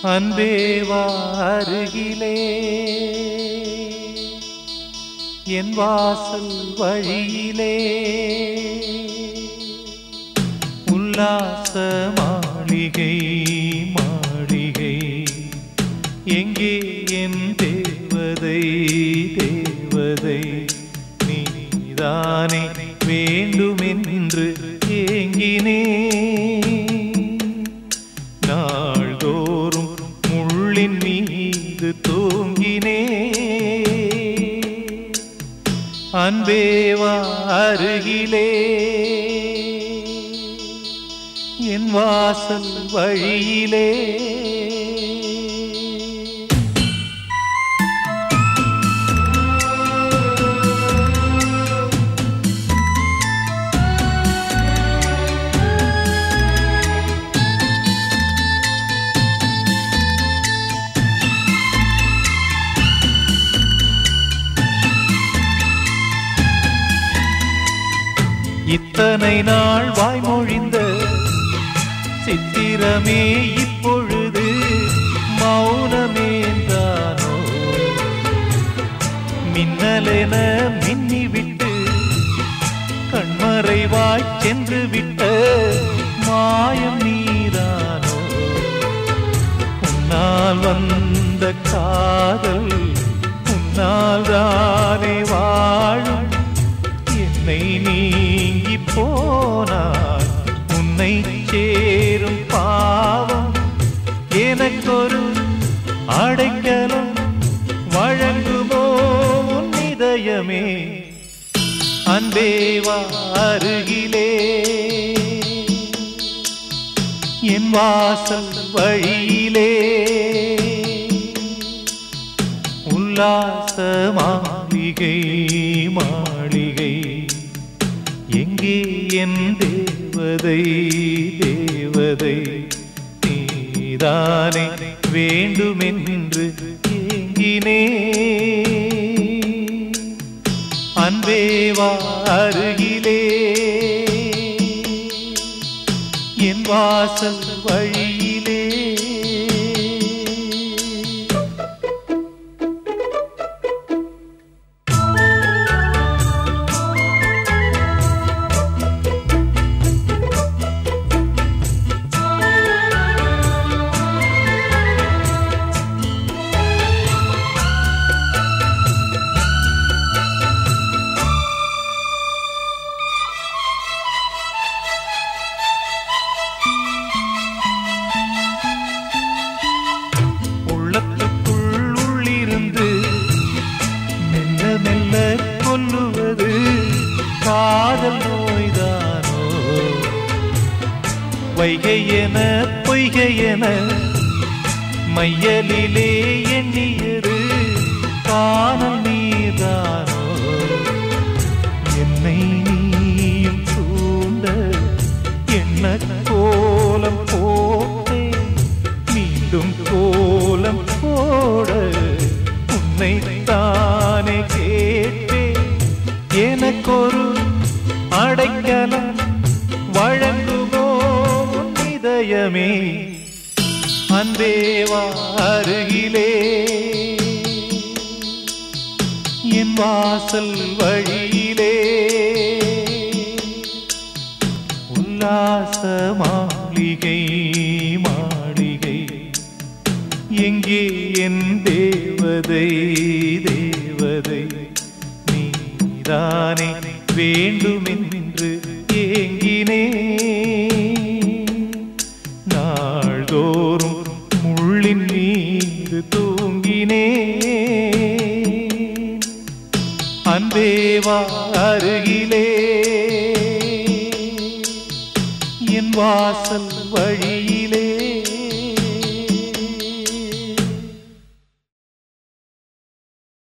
அன்பேவா அருகிலே என் வாசல் வழியிலே உல்லாச மாளிகை மாளிகை எங்கே என் தேவதை தேவதை நீதானே வேண்டுமென்று ஏங்கினே நாள்தோறும் முள்ளின் மீது தூங்கினே அன்பேவா அருகிலே என் வாசல் வழியிலே இத்தனை நாள் வாய்மொழிந்த சித்திரமே இப்பொழுது மௌனமேந்தானோ மின்னலென மின்னிவிட்டு கண்மறைவாய் சென்று விட்ட மாயம் நீதானோ உன்னால் வந்த காதல் உன்னால் தானே வாழும் என்னை நீங்கி போனார் உன்னை சேரும் பாவம் எனக்கொரு அடைக்கலம் வழங்குமோ உன் இதயமே அன்பேவா அருகிலே என் வாசல் வழியிலே உல்லாச மாளிகை மாளிகை எங்கே என் தேவதை தேவதை நீதானே வேண்டுமென்று ஏங்கினே அன்பேவா அருகிலே என் வாசல் வழியிலே உள்ளத்துக்குள் உள்ளிருந்து மெல்ல மெல்ல கொல்லுவது காதல் நோய்தானோ வைகை என பொய்கை என மையலிலே எண்ணியது காணல் நீதானோ என்னை நீயும் சூண்ட என்ன கோலம் போட்டேன் மீண்டும் கோலம் போட உன்னை தானே கேட்டேன் எனக்கொரு அடைக்கலம் வழங்குமோ உன் இதயமே அன்பேவா அருகிலே என் வாசல் வழியிலே உல்லாச மாளிகை மாளிகை எங்கே என் தேவதை தேவதை நீதானே வேண்டுமென்று ஏங்கினே நாள்தோறும் முள்ளின் மீது தூங்கினே அன்பேவா அருகிலே என் வாசல் வழியில்